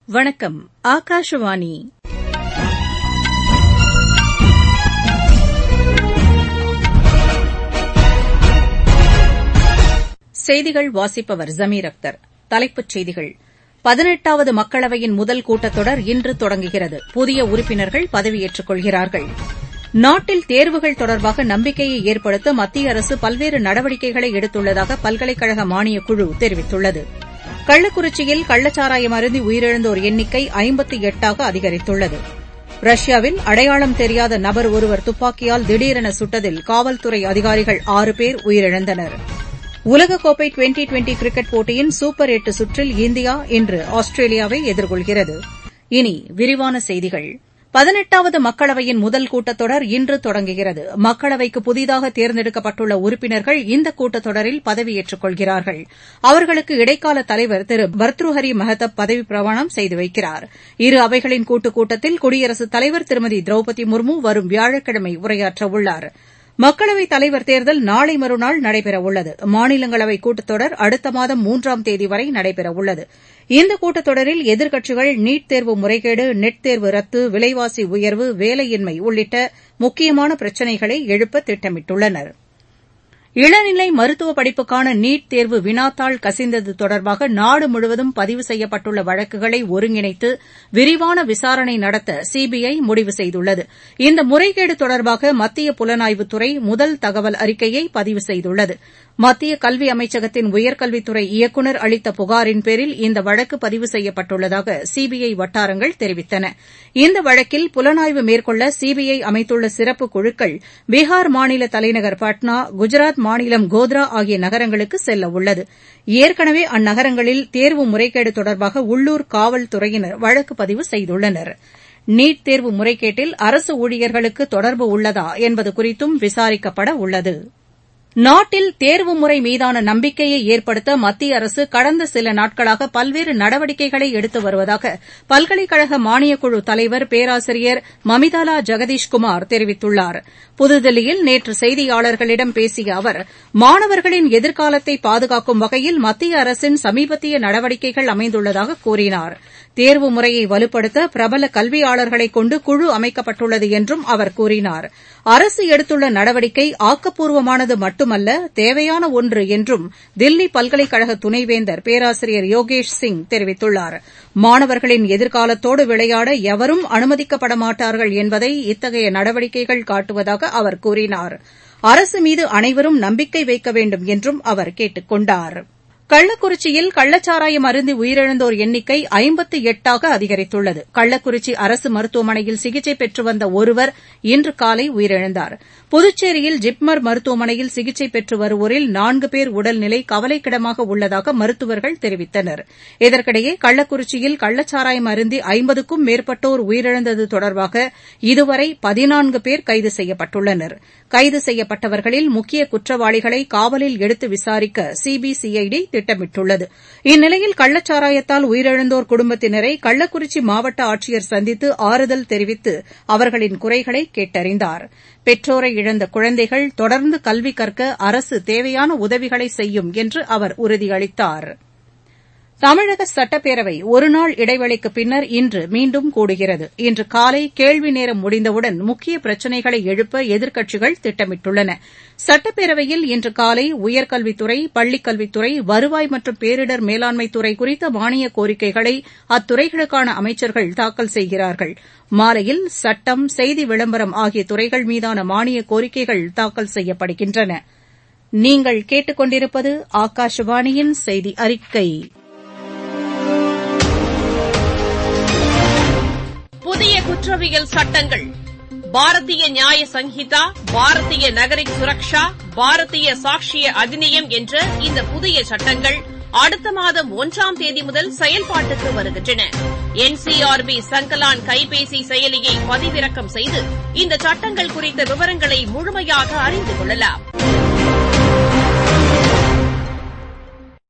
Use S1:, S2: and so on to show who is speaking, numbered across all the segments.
S1: வணக்கம் ஆகாஷவாணி செய்திகள் வாசிப்பவர் ஜமீர் அக்தர் தலைப்புச் செய்திகள் பதினெட்டாவது மக்களவையின் முதல் கூட்டத்தொடர் இன்று தொடங்குகிறது புதிய உறுப்பினர்கள் பதவியேற்றுக் கொள்கிறார்கள் நாட்டில் தேர்வுகள் தொடர்பாக நம்பிக்கையை ஏற்படுத்த மத்திய அரசு பல்வேறு நடவடிக்கைகளை எடுத்துள்ளதாக பல்கலைக்கழக மானியக் குழு தெரிவித்துள்ளது கள்ளக்குறிச்சியில் கள்ளச்சாராயம் அருந்தி உயிரிழந்தோர் எண்ணிக்கை ஐம்பத்து எட்டாக அதிகரித்துள்ளது ரஷ்யாவில் அடையாளம் தெரியாத நபர் ஒருவர் துப்பாக்கியால் திடீரென சுட்டதில் காவல்துறை அதிகாரிகள் ஆறு பேர் உயிரிழந்தனர் உலகக்கோப்பை டுவெண்டி டுவெண்டி கிரிக்கெட் போட்டியின் சூப்பர் எட்டு சுற்றில் இந்தியா இன்று ஆஸ்திரேலியாவை எதிர்கொள்கிறது இனி விரிவான செய்திகள் பதினெட்டாவது மக்களவையின் முதல் கூட்டத்தொடர் இன்று தொடங்குகிறது மக்களவைக்கு புதிதாக தேர்ந்தெடுக்கப்பட்டுள்ள உறுப்பினர்கள் இந்த கூட்டத்தொடரில் பதவியேற்றுக் கொள்கிறார்கள் அவர்களுக்கு இடைக்கால தலைவர் திரு பர்த்ருஹரி மஹதப் பதவிப் பிரமாணம் செய்து வைக்கிறார் இரு அவைகளின் கூட்டுக் கூட்டத்தில் குடியரசுத் தலைவர் திருமதி திரௌபதி முர்மு வரும் வியாழக்கிழமை உரையாற்றவுள்ளாா் மக்களவைத் தலைவர் தேர்தல் நாளை மறுநாள் நடைபெறவுள்ளது மாநிலங்களவை கூட்டத்தொடர் அடுத்த மாதம் மூன்றாம் தேதி வரை நடைபெறவுள்ளது இந்த கூட்டத்தொடரில் எதிர்க்கட்சிகள் நீட் தேர்வு முறைகேடு நெட் தேர்வு ரத்து விலைவாசி உயர்வு வேலையின்மை உள்ளிட்ட முக்கியமான பிரச்சினைகளை எழுப்ப திட்டமிட்டுள்ளனா் இளநிலை மருத்துவ படிப்புக்கான நீட் தேர்வு வினாத்தாள் கசிந்தது தொடர்பாக நாடு முழுவதும் பதிவு செய்யப்பட்டுள்ள வழக்குகளை ஒருங்கிணைத்து விரிவான விசாரணை நடத்த சிபிஐ முடிவு செய்துள்ளது இந்த முறைகேடு தொடர்பாக மத்திய புலனாய்வுத்துறை முதல் தகவல் அறிக்கையை பதிவு செய்துள்ளது மத்திய கல்வி அமைச்சகத்தின் உயர்கல்வித்துறை இயக்குநர் அளித்த புகாரின் பேரில் இந்த வழக்கு பதிவு செய்யப்பட்டுள்ளதாக சிபிஐ வட்டாரங்கள் தெரிவித்தன இந்த வழக்கில் புலனாய்வு மேற்கொள்ள சிபிஐ அமைத்துள்ள சிறப்பு குழுக்கள் பீகார் மாநில தலைநகர் பாட்னா குஜராத் மாநிலம் கோத்ரா ஆகிய நகரங்களுக்கு செல்ல உள்ளது ஏற்கனவே அந்நகரங்களில் தேர்வு முறைகேடு தொடர்பாக உள்ளூர் காவல்துறையினர் வழக்கு பதிவு செய்துள்ளனர் நீட் தேர்வு முறைகேட்டில் அரசு ஊழியர்களுக்கு தொடர்பு உள்ளதா என்பது குறித்தும் விசாரிக்கப்பட உள்ளது நாட்டில் தேர்வு முறை மீதான நம்பிக்கையை ஏற்படுத்த மத்திய அரசு கடந்த சில நாட்களாக பல்வேறு நடவடிக்கைகளை எடுத்து வருவதாக பல்கலைக்கழக மானியக்குழு தலைவர் பேராசிரியர் மமிதாலா ஜெகதீஷ்குமார் தெரிவித்துள்ளார் புதுதில்லியில் நேற்று செய்தியாளர்களிடம் பேசிய அவர் மாணவர்களின் எதிர்காலத்தை பாதுகாக்கும் வகையில் மத்திய அரசின் சமீபத்திய நடவடிக்கைகள் அமைந்துள்ளதாக கூறினார் தேர்வு முறையை வலுப்படுத்த பிரபல கல்வியாளர்களை கொண்டு குழு அமைக்கப்பட்டுள்ளது என்றும் அவர் கூறினார் அரசு எடுத்துள்ள நடவடிக்கை ஆக்கப்பூர்வமானது மட்டுமல்ல தேவையான ஒன்று என்றும் தில்லி பல்கலைக்கழக துணைவேந்தர் பேராசிரியர் யோகேஷ் சிங் தெரிவித்துள்ளார் மாணவர்களின் எதிர்காலத்தோடு விளையாட எவரும் அனுமதிக்கப்பட மாட்டார்கள் என்பதை இத்தகைய நடவடிக்கைகள் காட்டுவதாக அவர் கூறினார் அரசு மீது அனைவரும் நம்பிக்கை வைக்க வேண்டும் என்றும் அவர் கேட்டுக் கொண்டாா் கள்ளக்குறிச்சியில் கள்ளச்சாராயம் அருந்தி உயிரிழந்தோர் எண்ணிக்கை ஐம்பத்து எட்டாக அதிகரித்துள்ளது கள்ளக்குறிச்சி அரசு மருத்துவமனையில் சிகிச்சை பெற்று வந்த ஒருவர் இன்று காலை உயிரிழந்தார் புதுச்சேரியில் ஜிப்மர் மருத்துவமனையில் சிகிச்சை பெற்று வருவோரில் நான்கு பேர் உடல்நிலை கவலைக்கிடமாக உள்ளதாக மருத்துவர்கள் தெரிவித்தனர் இதற்கிடையே கள்ளக்குறிச்சியில் கள்ளச்சாராயம் அருந்தி ஐம்பதுக்கும் மேற்பட்டோர் உயிரிழந்தது தொடர்பாக இதுவரை பதினான்கு பேர் கைது செய்யப்பட்டுள்ளனர் கைது செய்யப்பட்டவர்களில் முக்கிய குற்றவாளிகளை காவலில் எடுத்து விசாரிக்க சிபிசிஐடி திட்டமிட்டுள்ளது இந்நிலையில் கள்ளச்சாராயத்தால் உயிரிழந்தோர் குடும்பத்தினரை கள்ளக்குறிச்சி மாவட்ட ஆட்சியர் சந்தித்து ஆறுதல் தெரிவித்து அவர்களின் குறைகளை கேட்டறிந்தார் பெற்றோரை இழந்த குழந்தைகள் தொடர்ந்து கல்வி கற்க அரசு தேவையான உதவிகளை செய்யும் என்று அவர் உறுதியளித்தார் தமிழக சட்டப்பேரவை ஒருநாள் இடைவெளிக்கு பின்னர் இன்று மீண்டும் கூடுகிறது இன்று காலை கேள்வி நேரம் முடிந்தவுடன் முக்கிய பிரச்சினைகளை எழுப்ப எதிர்க்கட்சிகள் திட்டமிட்டுள்ளன சட்டப்பேரவையில் இன்று காலை உயர்கல்வித்துறை பள்ளிக்கல்வித்துறை வருவாய் மற்றும் பேரிடர் மேலாண்மைத்துறை குறித்த மானிய கோரிக்கைகளை அத்துறைகளுக்கான அமைச்சர்கள் தாக்கல் செய்கிறார்கள் மாலையில் சட்டம் செய்தி விளம்பரம் ஆகிய துறைகள் மீதான மானிய கோரிக்கைகள் தாக்கல் செய்யப்படுகின்றன நீங்கள் கேட்டுக்கொண்டிருப்பது ஆகாஷவாணியின் செய்தி அறிக்கை
S2: புதிய குற்றவியல் சட்டங்கள் பாரதிய நியாய சங்கீதா பாரதிய நகரிக் சுரக்ஷா பாரதிய சாட்சிய அதிநியம் என்ற இந்த புதிய சட்டங்கள் அடுத்த மாதம் ஒன்றாம் தேதி முதல் செயல்பாட்டுக்கு வருகின்றன என்சிஆர்பி சங்கலான் கைபேசி செயலியை பதிவிறக்கம் செய்து இந்த சட்டங்கள் குறித்த விவரங்களை முழுமையாக அறிந்து கொள்ளலாம்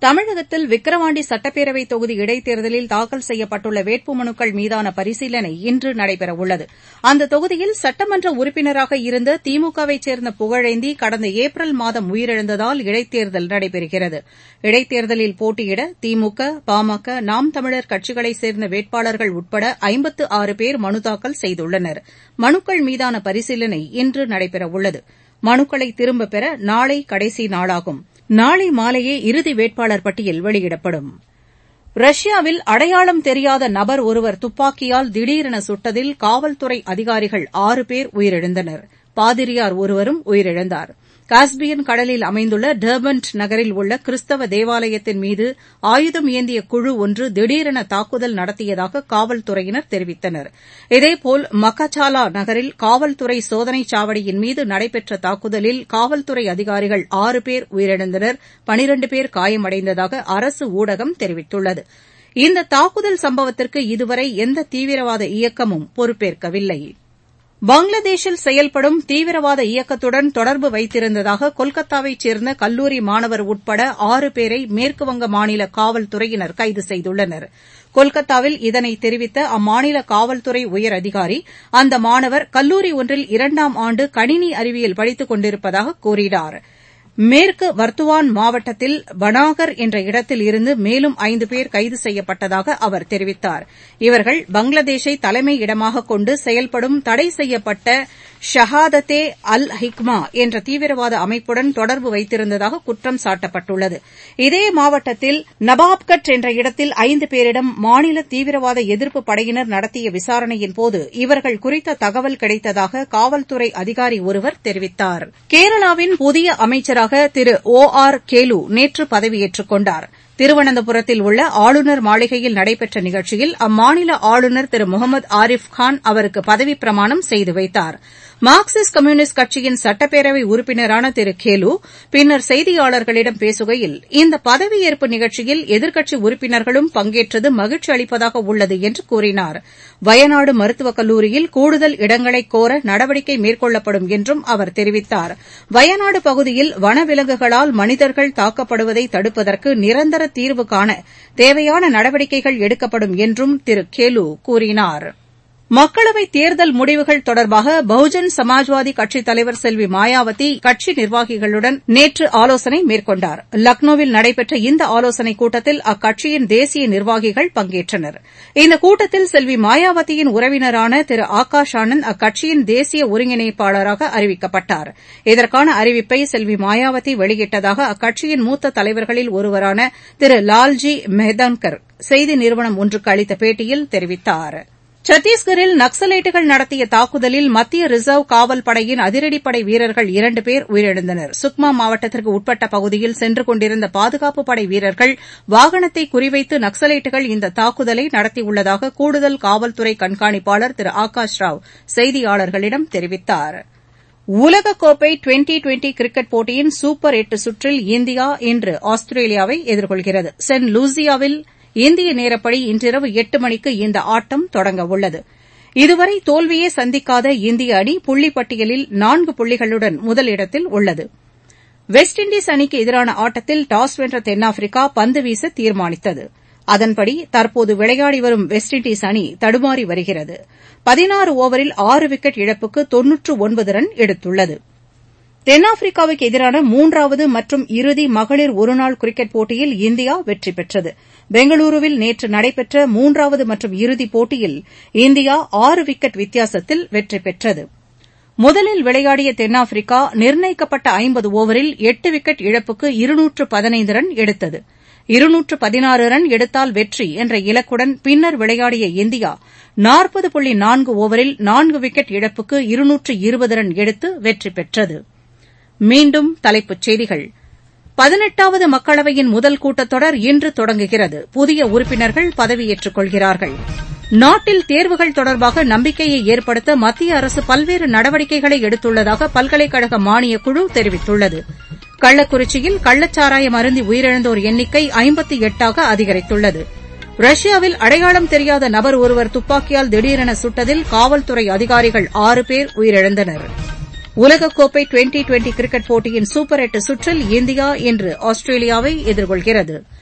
S1: தமிழகத்தில் விக்கிரவாண்டி சட்டப்பேரவைத் தொகுதி இடைத்தேர்தலில் தாக்கல் செய்யப்பட்டுள்ள வேட்புமனுக்கள் மீதான பரிசீலனை இன்று நடைபெறவுள்ளது அந்த தொகுதியில் சட்டமன்ற உறுப்பினராக இருந்த திமுகவைச் சேர்ந்த புகழேந்தி கடந்த ஏப்ரல் மாதம் உயிரிழந்ததால் இடைத்தேர்தல் நடைபெறுகிறது இடைத்தேர்தலில் போட்டியிட திமுக பாமக நாம் தமிழர் கட்சிகளைச் சேர்ந்த வேட்பாளர்கள் உட்பட ஐம்பத்து ஆறு பேர் மனு தாக்கல் செய்துள்ளனர் மனுக்கள் மீதான பரிசீலனை இன்று நடைபெறவுள்ளது மனுக்களை திரும்பப் பெற நாளை கடைசி நாளாகும் நாளை மாலையே இறுதி வேட்பாளர் பட்டியல் வெளியிடப்படும் ரஷ்யாவில் அடையாளம் தெரியாத நபர் ஒருவர் துப்பாக்கியால் திடீரென சுட்டதில் காவல்துறை அதிகாரிகள் ஆறு பேர் உயிரிழந்தனர் பாதிரியார் ஒருவரும் உயிரிழந்தார் காஸ்பியன் கடலில் அமைந்துள்ள டர்பன்ட் நகரில் உள்ள கிறிஸ்தவ தேவாலயத்தின் மீது ஆயுதம் ஏந்திய குழு ஒன்று திடீரென தாக்குதல் நடத்தியதாக காவல்துறையினர் தெரிவித்தனர் இதேபோல் மக்காச்சாலா நகரில் காவல்துறை சோதனைச் சாவடியின் மீது நடைபெற்ற தாக்குதலில் காவல்துறை அதிகாரிகள் ஆறு பேர் உயிரிழந்தனர் பனிரண்டு பேர் காயமடைந்ததாக அரசு ஊடகம் தெரிவித்துள்ளது இந்த தாக்குதல் சம்பவத்திற்கு இதுவரை எந்த தீவிரவாத இயக்கமும் பொறுப்பேற்கவில்லை பங்களாதேஷில் செயல்படும் தீவிரவாத இயக்கத்துடன் தொடர்பு வைத்திருந்ததாக கொல்கத்தாவைச் சேர்ந்த கல்லூரி மாணவர் உட்பட ஆறு பேரை மேற்குவங்க மாநில காவல்துறையினர் கைது செய்துள்ளனர் கொல்கத்தாவில் இதனை தெரிவித்த அம்மாநில காவல்துறை உயர் அதிகாரி அந்த மாணவர் கல்லூரி ஒன்றில் இரண்டாம் ஆண்டு கணினி அறிவியல் படித்துக் கொண்டிருப்பதாக கூறினார் மேற்கு வர்த்துவான் மாவட்டத்தில் பனாகர் என்ற இடத்தில் இருந்து மேலும் ஐந்து பேர் கைது செய்யப்பட்டதாக அவர் தெரிவித்தார் இவர்கள் பங்களாதேஷை தலைமை இடமாக கொண்டு செயல்படும் தடை செய்யப்பட்ட ஷஹாதத்தே அல் ஹிக்மா என்ற தீவிரவாத அமைப்புடன் தொடர்பு வைத்திருந்ததாக குற்றம் சாட்டப்பட்டுள்ளது இதே மாவட்டத்தில் நபாப்கட் என்ற இடத்தில் ஐந்து பேரிடம் மாநில தீவிரவாத எதிர்ப்பு படையினர் நடத்திய விசாரணையின்போது இவர்கள் குறித்த தகவல் கிடைத்ததாக காவல்துறை அதிகாரி ஒருவர் தெரிவித்தார் கேரளாவின் புதிய அமைச்சராக திரு ஓ ஆர் கேலு நேற்று பதவியேற்றுக் கொண்டார் திருவனந்தபுரத்தில் உள்ள ஆளுநர் மாளிகையில் நடைபெற்ற நிகழ்ச்சியில் அம்மாநில ஆளுநர் திரு முகமது ஆரிஃப் கான் அவருக்கு பதவிப் பிரமாணம் செய்து வைத்தார் மார்க்சிஸ்ட் கம்யூனிஸ்ட் கட்சியின் சட்டப்பேரவை உறுப்பினரான திரு கேலு பின்னர் செய்தியாளர்களிடம் பேசுகையில் இந்த பதவியேற்பு நிகழ்ச்சியில் எதிர்க்கட்சி உறுப்பினர்களும் பங்கேற்றது மகிழ்ச்சி அளிப்பதாக உள்ளது என்று கூறினார் வயநாடு மருத்துவக் கல்லூரியில் கூடுதல் இடங்களை கோர நடவடிக்கை மேற்கொள்ளப்படும் என்றும் அவர் தெரிவித்தார் வயநாடு பகுதியில் வனவிலங்குகளால் மனிதர்கள் தாக்கப்படுவதை தடுப்பதற்கு நிரந்தர தீர்வு காண தேவையான நடவடிக்கைகள் எடுக்கப்படும் என்றும் திரு கேலு கூறினார் மக்களவைத் தேர்தல் முடிவுகள் தொடர்பாக பகுஜன் சமாஜ்வாதி கட்சித் தலைவர் செல்வி மாயாவதி கட்சி நிர்வாகிகளுடன் நேற்று ஆலோசனை மேற்கொண்டார் லக்னோவில் நடைபெற்ற இந்த ஆலோசனைக் கூட்டத்தில் அக்கட்சியின் தேசிய நிர்வாகிகள் பங்கேற்றனர் இந்த கூட்டத்தில் செல்வி மாயாவதியின் உறவினரான திரு ஆகாஷ் ஆனந்த் அக்கட்சியின் தேசிய ஒருங்கிணைப்பாளராக அறிவிக்கப்பட்டார் இதற்கான அறிவிப்பை செல்வி மாயாவதி வெளியிட்டதாக அக்கட்சியின் மூத்த தலைவர்களில் ஒருவரான திரு லால்ஜி மெஹ்தான்கர் செய்தி நிறுவனம் ஒன்றுக்கு அளித்த பேட்டியில் தெரிவித்தாா் சத்தீஸ்கரில் நக்சலைட்டுகள் நடத்திய தாக்குதலில் மத்திய ரிசர்வ் காவல் படையின் அதிரடிப்படை வீரர்கள் இரண்டு பேர் உயிரிழந்தனர் சுக்மா மாவட்டத்திற்கு உட்பட்ட பகுதியில் சென்று கொண்டிருந்த பாதுகாப்புப் படை வீரர்கள் வாகனத்தை குறிவைத்து நக்சலைட்டுகள் இந்த தாக்குதலை நடத்தியுள்ளதாக கூடுதல் காவல்துறை கண்காணிப்பாளர் திரு ஆகாஷ் ராவ் செய்தியாளர்களிடம் தெரிவித்தார் உலகக்கோப்பை டுவெண்டி டுவெண்டி கிரிக்கெட் போட்டியின் சூப்பர் எட்டு சுற்றில் இந்தியா இன்று ஆஸ்திரேலியாவை எதிர்கொள்கிறது சென்ட் லூசியாவில் இந்திய நேரப்படி இன்றிரவு எட்டு மணிக்கு இந்த ஆட்டம் தொடங்கவுள்ளது இதுவரை தோல்வியே சந்திக்காத இந்திய அணி புள்ளிப்பட்டியலில் நான்கு புள்ளிகளுடன் முதலிடத்தில் உள்ளது வெஸ்ட் இண்டீஸ் அணிக்கு எதிரான ஆட்டத்தில் டாஸ் வென்ற தென்னாப்பிரிக்கா பந்து வீச தீர்மானித்தது அதன்படி தற்போது விளையாடி வரும் வெஸ்ட் இண்டீஸ் அணி தடுமாறி வருகிறது பதினாறு ஓவரில் ஆறு விக்கெட் இழப்புக்கு தொன்னூற்று ஒன்பது ரன் எடுத்துள்ளது தென்னாப்பிரிக்காவுக்கு எதிரான மூன்றாவது மற்றும் இறுதி மகளிர் ஒருநாள் கிரிக்கெட் போட்டியில் இந்தியா வெற்றி பெற்றது பெங்களூருவில் நேற்று நடைபெற்ற மூன்றாவது மற்றும் இறுதிப் போட்டியில் இந்தியா ஆறு விக்கெட் வித்தியாசத்தில் வெற்றி பெற்றது முதலில் விளையாடிய தென்னாப்பிரிக்கா நிர்ணயிக்கப்பட்ட ஐம்பது ஓவரில் எட்டு விக்கெட் இழப்புக்கு இருநூற்று பதினைந்து ரன் எடுத்தது இருநூற்று பதினாறு ரன் எடுத்தால் வெற்றி என்ற இலக்குடன் பின்னர் விளையாடிய இந்தியா நாற்பது புள்ளி நான்கு ஓவரில் நான்கு விக்கெட் இழப்புக்கு இருநூற்று இருபது ரன் எடுத்து வெற்றி பெற்றது மீண்டும் தலைப்புச் செய்திகள் பதினெட்டாவது மக்களவையின் முதல் கூட்டத்தொடர் இன்று தொடங்குகிறது புதிய உறுப்பினர்கள் பதவியேற்றுக் கொள்கிறார்கள் நாட்டில் தேர்வுகள் தொடர்பாக நம்பிக்கையை ஏற்படுத்த மத்திய அரசு பல்வேறு நடவடிக்கைகளை எடுத்துள்ளதாக பல்கலைக்கழக மானியக் குழு தெரிவித்துள்ளது கள்ளக்குறிச்சியில் கள்ளச்சாராயம் அருந்தி உயிரிழந்தோர் எண்ணிக்கை ஐம்பத்தி எட்டாக அதிகரித்துள்ளது ரஷ்யாவில் அடையாளம் தெரியாத நபர் ஒருவர் துப்பாக்கியால் திடீரென சுட்டதில் காவல்துறை அதிகாரிகள் ஆறு பேர் உயிரிழந்தனர் உலகக்கோப்பை டுவெண்டி டுவெண்டி கிரிக்கெட் போட்டியின் சூப்பர் எட்டு சுற்றில் இந்தியா இன்று ஆஸ்திரேலியாவை எதிர்கொள்கிறது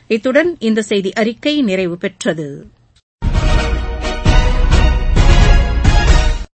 S1: இத்துடன் இந்த செய்தி அறிக்கை நிறைவு பெற்றது